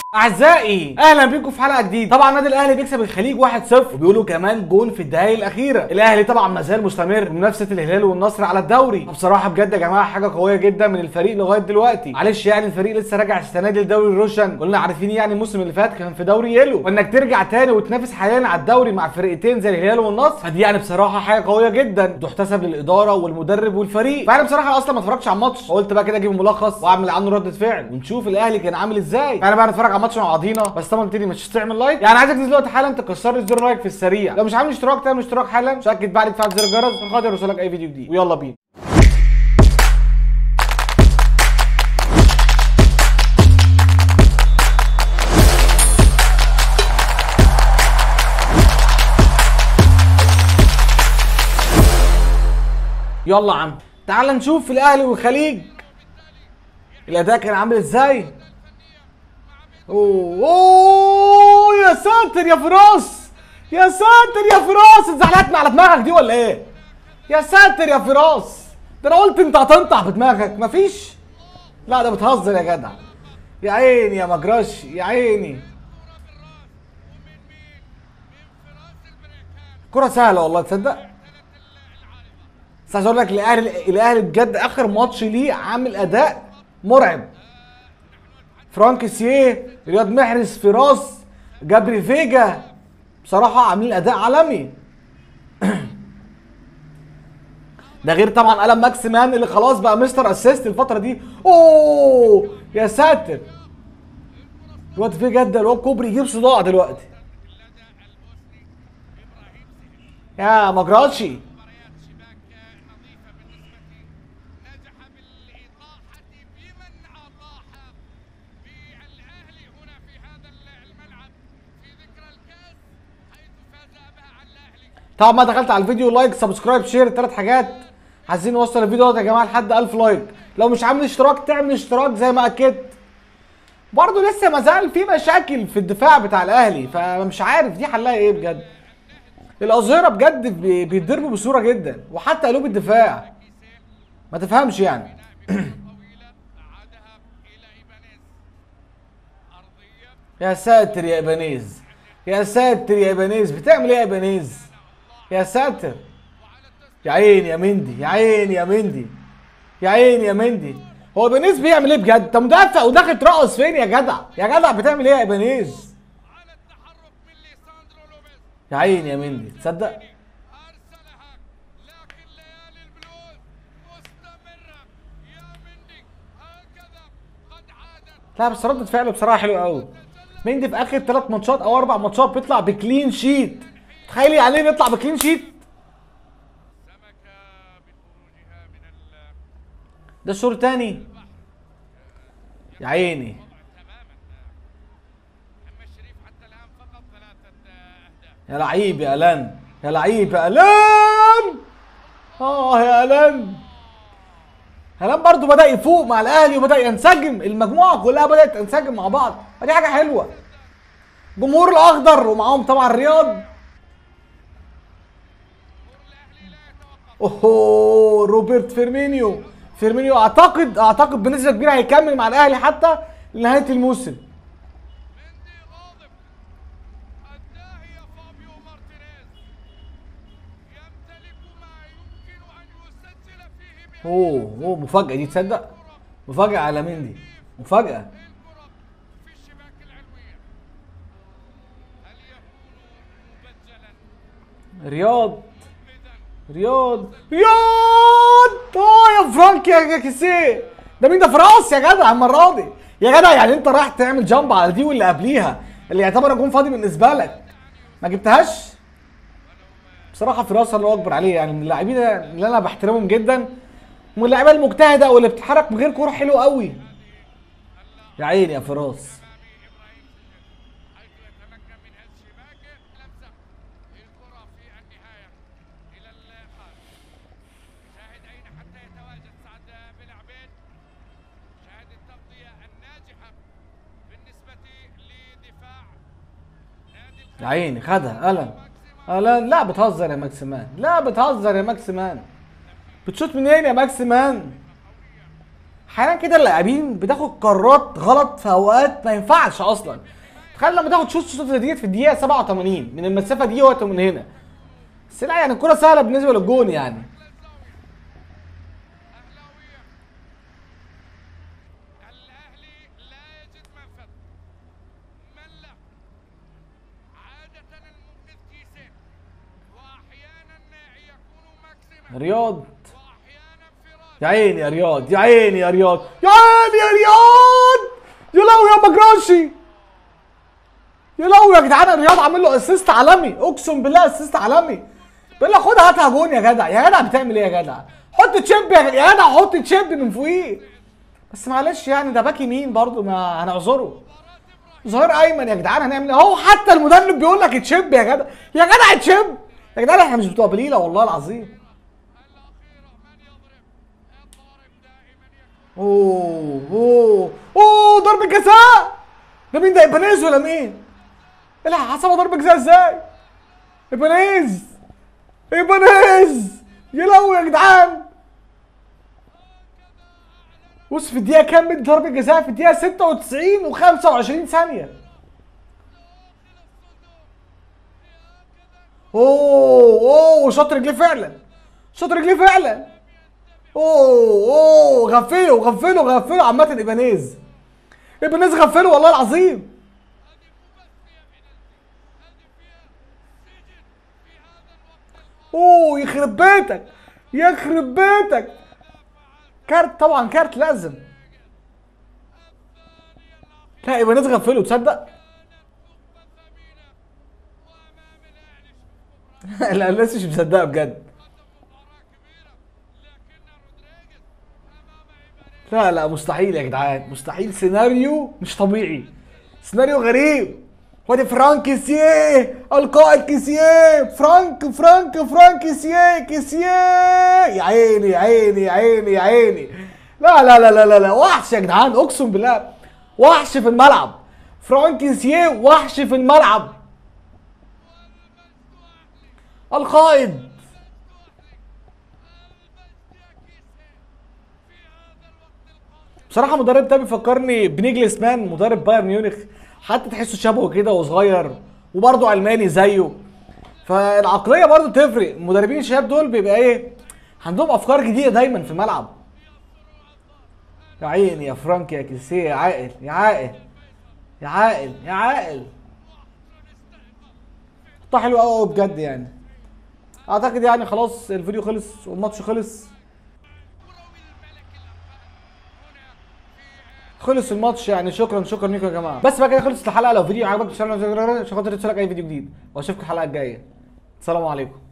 اعزائي اهلا بيكم في حلقه جديده طبعا النادي الاهلي بيكسب الخليج 1-0 وبيقولوا كمان جون في الدقايق الاخيره الاهلي طبعا ما زال مستمر بمنافسه الهلال والنصر على الدوري بصراحه بجد يا جماعه حاجه قويه جدا من الفريق لغايه دلوقتي معلش يعني الفريق لسه راجع السنه دي لدوري الروشن قلنا عارفين يعني الموسم اللي فات كان في دوري يلو وانك ترجع تاني وتنافس حاليا على الدوري مع فرقتين زي الهلال والنصر فدي يعني بصراحه حاجه قويه جدا تحتسب للاداره والمدرب والفريق فانا بصراحه اصلا ما اتفرجتش على الماتش فقلت بقى كده اجيب ملخص واعمل عنه رده فعل ونشوف الاهلي كان عامل ازاي انا بقى نتفرج على الماتش مع بعضينا بس طبعا تبتدي مش تعمل لايك يعني عايزك تنزل دلوقتي حالا تكسر لي زر لايك في السريع لو مش عامل اشتراك تعمل اشتراك حالا متاكد بعد تفعل زر الجرس عشان خاطر يوصلك اي فيديو جديد ويلا بينا يلا يا عم تعال نشوف الاهلي والخليج الاداء كان عامل ازاي اوه اوه يا ساتر يا فراس يا ساتر يا فراس اتزحلقتنا على دماغك دي ولا ايه يا ساتر يا فراس ده انا قلت انت هتنطع بدماغك مفيش لا ده بتهزر يا جدع يا عيني يا مجراش يا عيني كرة سهلة والله تصدق بس عايز اقول لك الاهلي الاهلي بجد اخر ماتش ليه عامل اداء مرعب فرانك سيه رياض محرز فراس جابري فيجا بصراحة عاملين اداء عالمي ده غير طبعا قلم ماكس مان اللي خلاص بقى مستر اسيست الفترة دي اوه يا ساتر الواد فيجا ده الواد كوبري يجيب صداع دلوقتي يا مجراشي مباريات شباك نظيفة بالنسبة نجح بالإطاحة بمن أطاح بالأهلي هنا في هذا الملعب في ذكرى الكاس حيث فاز بها على الأهلي طبعا ما دخلت على الفيديو لايك سبسكرايب شير ثلاث حاجات عايزين نوصل الفيديو ده يا جماعه لحد 1000 لايك لو مش عامل اشتراك تعمل اشتراك زي ما اكدت برضه لسه ما زال في مشاكل في الدفاع بتاع الاهلي فمش عارف دي حلها ايه بجد الاظهره بجد بي- بيتضربوا بصوره جدا وحتى قلوب الدفاع ما تفهمش يعني طويلة عادها إلى إيبانيز أرضية يا ساتر يا ايبانيز يا ساتر يا ايبانيز بتعمل ايه يا ايبانيز يا ساتر يا عيني يا مندي يا عيني يا مندي يا عيني يا مندي هو ايبانيز بيعمل ايه بجد انت مدافع وداخل ترقص فين يا جدع يا جدع بتعمل ايه يا ايبانيز على التحرك من ليساندرو لوبيز يا عيني يا مندي تصدق أرسلها لكن ليالي البلوز مستمرة يا مندي هكذا قد عادت لا بس ردة فعله بصراحه حلوه قوي مندي في اخر ثلاث ماتشات او اربع ماتشات بيطلع بكلين شيت تخيلي يعني ايه بيطلع بكلين شيت سمك بخروجها من ال ده الشوط الثاني يا عيني تماما محمد شريف حتى الان فقط ثلاثة اهداف يا لعيب يا الان يا لعيب يا الان اه يا الان الان برضو بدا يفوق مع الاهلي وبدا ينسجم المجموعه كلها بدات تنسجم مع بعض فدي حاجه حلوه جمهور الاخضر ومعاهم طبعا الرياض اوه روبرت فيرمينيو فيرمينيو اعتقد اعتقد بنسبه كبيره هيكمل مع الاهلي حتى لنهايه الموسم مندي غاضب الداهية فابيو مارتينيز يمتلك ما يمكن ان يسجل فيه به اوه اوه مفاجاه دي تصدق مفاجاه على مندي مفاجاه الكرة في الشباك العلوية هل يكون مبجلا رياض مبدا رياض رياض اه يا فرانك يا يا كيسيه ده مين ده فراس يا جدع المره دي يا جدع يعني انت رايح تعمل جامب على دي واللي قبليها اللي يعتبر جون فاضي بالنسبه لك ما جبتهاش بصراحه فراس الله اكبر عليه يعني من اللاعبين اللي انا بحترمهم جدا ومن اللعيبه المجتهده واللي بتتحرك من غير كوره حلو قوي يا عيني يا فراس حيث يتمكن من هز شباكه لمسه الكرة في النهاية إلى الخارج شاهد أين حتى يتواجد سعد بلعبين شاهد التغطية الناجحة بالنسبة لدفاع نادي يا عيني خدها الن الن لا بتهزر يا ماكسيمان لا بتهزر يا ماكسيمان بتشوت منين يا ماكسيمان احيانا كده اللاعبين بتاخد قرارات غلط في اوقات ما ينفعش اصلا تخيل لما تاخد شوط شوط ديت في الدقيقه 87 من المسافه دي وقت من هنا بس لا يعني الكره سهله بالنسبه للجون يعني أهلاوية الأهلي لا يجد منفذ من له عادة المنقذ كيسين وأحيانا يكون ماكسيما رياض وأحيانا فراج يا عيني يا رياض يا عيني يا رياض يا عيني يا رياض يا لهوي يا مجراشي يا لهوي يا جدعان الرياض عامل له اسيست عالمي اقسم بالله اسيست عالمي بيقول له خدها هاتها جون يا جدع يا جدع بتعمل ايه يا جدع حط تشيب يا يا جدع حط تشيب من فوقيه بس معلش يعني ده باك يمين برضه ما هنعذره ظهير ايمن يا جدعان هنعمل ايه اهو حتى المدرب بيقول لك تشيب يا جدع يا جدع تشيب يا جدعان احنا مش بتوع بليله والله العظيم الأخيرة من يضرب الضارب دائما يكون اوه اوه اوه ضربة جزاء ده مين ده ايبانيز ولا مين؟ ايه اللي حسبها ضربة جزاء ازاي؟ ايبانيز ايبانيز يا لهوي يا جدعان بص في الدقيقة كام مدي ضربة جزاء في الدقيقة 96 و25 ثانية اوه اوه شاط رجليه فعلا شاط رجليه فعلا اوه اوه غفله غفله غفله عامة ايبانيز ايبانيز غفله والله العظيم اوه يخرب بيتك يخرب بيتك كارت طبعا كارت لازم لا ايبانيز غفله تصدق لا لسه مش مصدقها بجد لا لا مستحيل يا جدعان مستحيل سيناريو مش طبيعي سيناريو غريب وادي فرانك كيسيه القائد كيسيه فرانك فرانك فرانك كيسيه كيسيه يا عيني يا عيني يا عيني يا عيني لا لا لا لا لا, لا. وحش يا جدعان اقسم بالله وحش في الملعب فرانك كيسيه وحش في الملعب القائد بصراحه المدرب ده بيفكرني بنيجلس مان مدرب بايرن ميونخ حتى تحسه شبهه كده وصغير وبرضه علماني زيه فالعقليه برضه تفرق المدربين الشباب دول بيبقى ايه عندهم افكار جديده دايما في الملعب يا عيني يا فرانك يا كيسيه يا عاقل يا عاقل يا عاقل يا عاقل حطها حلو قوي بجد يعني اعتقد يعني خلاص الفيديو خلص والماتش خلص خلص الماتش يعني شكرا شكرا لكم يا جماعه بس بقى كده خلصت الحلقه لو فيديو عجبك ان شاء الله عشان خاطر تنزل لك اي فيديو جديد واشوفكم الحلقه الجايه السلام عليكم